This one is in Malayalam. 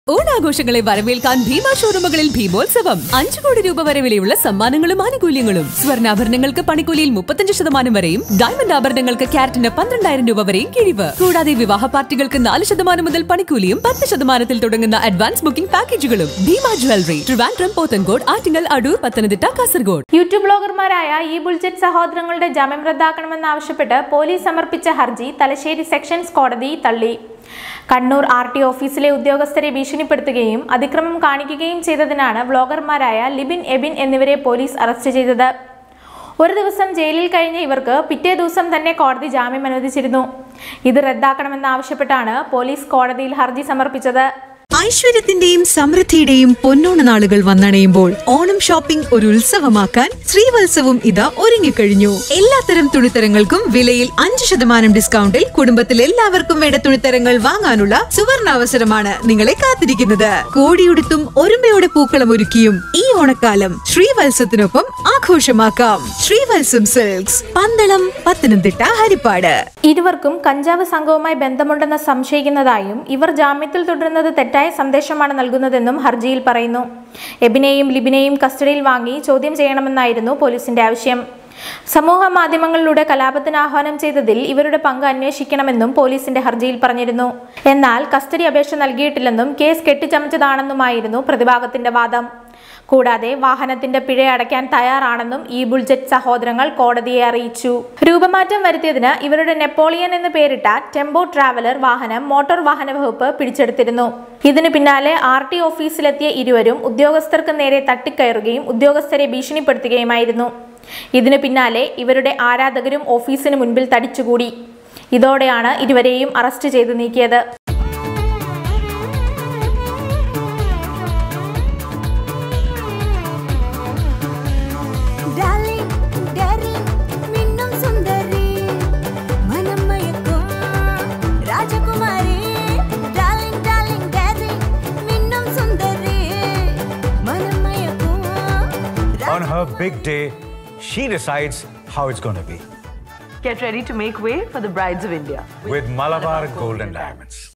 ഓണാഘോഷങ്ങളെ വരവേൽക്കാൻ ഭീമ ഷോറൂമുകളിൽ ഭീമോത്സവം അഞ്ചു കോടി രൂപ വരെ വിലയുള്ള സമ്മാനങ്ങളും ആനുകൂല്യങ്ങളും സ്വർണ്ണാഭരണങ്ങൾക്ക് പണിക്കൂലിയിൽ മുപ്പത്തഞ്ച് ശതമാനം വരെയും ഡയമണ്ട് ആഭരണങ്ങൾക്ക് ക്യാരറ്റിന് പന്ത്രണ്ടായിരം രൂപ വരെയും കിഴിവ് കൂടാതെ വിവാഹ പാർട്ടികൾക്ക് നാല് ശതമാനം മുതൽ പണിക്കൂലിയും പത്ത് ശതമാനത്തിൽ തുടങ്ങുന്ന അഡ്വാൻസ് ബുക്കിംഗ് പാക്കേജുകളും ഭീമ ജ്വല്ലറി ട്രിവാൻഡ്രം പോത്തൻകോട് ആറ്റിങ്ങൽ അടൂർ പത്തനംതിട്ട കാസർഗോഡ് യൂട്യൂബ് ബ്ലോഗർമാരായ ഈ ബുൾജറ്റ് സഹോദരങ്ങളുടെ ജാമ്യം റദ്ദാക്കണമെന്നാവശ്യപ്പെട്ട് പോലീസ് സമർപ്പിച്ച ഹർജി തലശ്ശേരി സെഷൻസ് കോടതി തള്ളി കണ്ണൂർ ആർ ടി ഓഫീസിലെ ഉദ്യോഗസ്ഥരെ ഭീഷണിപ്പെടുത്തുകയും അതിക്രമം കാണിക്കുകയും ചെയ്തതിനാണ് വ്ളോഗർമാരായ ലിബിൻ എബിൻ എന്നിവരെ പോലീസ് അറസ്റ്റ് ചെയ്തത് ഒരു ദിവസം ജയിലിൽ കഴിഞ്ഞ ഇവർക്ക് പിറ്റേ ദിവസം തന്നെ കോടതി ജാമ്യം അനുവദിച്ചിരുന്നു ഇത് റദ്ദാക്കണമെന്നാവശ്യപ്പെട്ടാണ് പോലീസ് കോടതിയിൽ ഹർജി സമർപ്പിച്ചത് ഐശ്വര്യത്തിന്റെയും സമൃദ്ധിയുടെയും പൊന്നോണ നാളുകൾ വന്നണയുമ്പോൾ ഓണം ഷോപ്പിംഗ് ഒരു ഉത്സവമാക്കാൻ ശ്രീവത്സവും ഇതാ ഒരുങ്ങിക്കഴിഞ്ഞു എല്ലാത്തരം തുണിത്തരങ്ങൾക്കും വിലയിൽ അഞ്ച് ശതമാനം ഡിസ്കൗണ്ടിൽ കുടുംബത്തിൽ എല്ലാവർക്കും വേണ്ട തുണിത്തരങ്ങൾ വാങ്ങാനുള്ള സുവർണാവസരമാണ് നിങ്ങളെ കാത്തിരിക്കുന്നത് കോടിയുടുത്തും ഒരുമയോടെ പൂക്കളം ഒരുക്കിയും ഈ ഓണക്കാലം ശ്രീവത്സത്തിനൊപ്പം ആഘോഷമാക്കാം ശ്രീവത്സം സിൽക്സ് പന്തളം പത്തനംതിട്ട ഹരിപ്പാട് ഇരുവർക്കും കഞ്ചാവ് സംഘവുമായി ബന്ധമുണ്ടെന്ന് സംശയിക്കുന്നതായും ഇവർ ജാമ്യത്തിൽ തുടരുന്നത് തെറ്റായ സന്ദേശമാണ് നൽകുന്നതെന്നും ഹർജിയിൽ പറയുന്നു എബിനെയും ലിബിനെയും കസ്റ്റഡിയിൽ വാങ്ങി ചോദ്യം ചെയ്യണമെന്നായിരുന്നു പോലീസിന്റെ ആവശ്യം സമൂഹ മാധ്യമങ്ങളിലൂടെ കലാപത്തിന് ആഹ്വാനം ചെയ്തതിൽ ഇവരുടെ പങ്ക് അന്വേഷിക്കണമെന്നും പോലീസിന്റെ ഹർജിയിൽ പറഞ്ഞിരുന്നു എന്നാൽ കസ്റ്റഡി അപേക്ഷ നൽകിയിട്ടില്ലെന്നും കേസ് കെട്ടിച്ചമച്ചതാണെന്നുമായിരുന്നു പ്രതിഭാഗത്തിന്റെ വാദം കൂടാതെ വാഹനത്തിന്റെ പിഴ അടയ്ക്കാൻ തയ്യാറാണെന്നും ഈ ബുൾജറ്റ് സഹോദരങ്ങൾ കോടതിയെ അറിയിച്ചു രൂപമാറ്റം വരുത്തിയതിന് ഇവരുടെ നെപ്പോളിയൻ എന്ന് പേരിട്ട ടെമ്പോ ട്രാവലർ വാഹനം മോട്ടോർ വാഹന വകുപ്പ് പിടിച്ചെടുത്തിരുന്നു ഇതിനു പിന്നാലെ ആർ ടി ഓഫീസിലെത്തിയ ഇരുവരും ഉദ്യോഗസ്ഥർക്ക് നേരെ തട്ടിക്കയറുകയും ഉദ്യോഗസ്ഥരെ ഭീഷണിപ്പെടുത്തുകയുമായിരുന്നു ഇതിനു പിന്നാലെ ഇവരുടെ ആരാധകരും ഓഫീസിന് മുൻപിൽ തടിച്ചുകൂടി ഇതോടെയാണ് ഇരുവരെയും അറസ്റ്റ് ചെയ്ത് നീക്കിയത് Darling, darling, മിന്നും സുന്ദരി മനം മയക്കും രാജകുമാരി Darling, darling, darling, മിന്നും സുന്ദരി മനം മയക്കും On her big day, she decides how it's going to be Get ready to make way for the brides of India. with Malabar Golden Diamonds.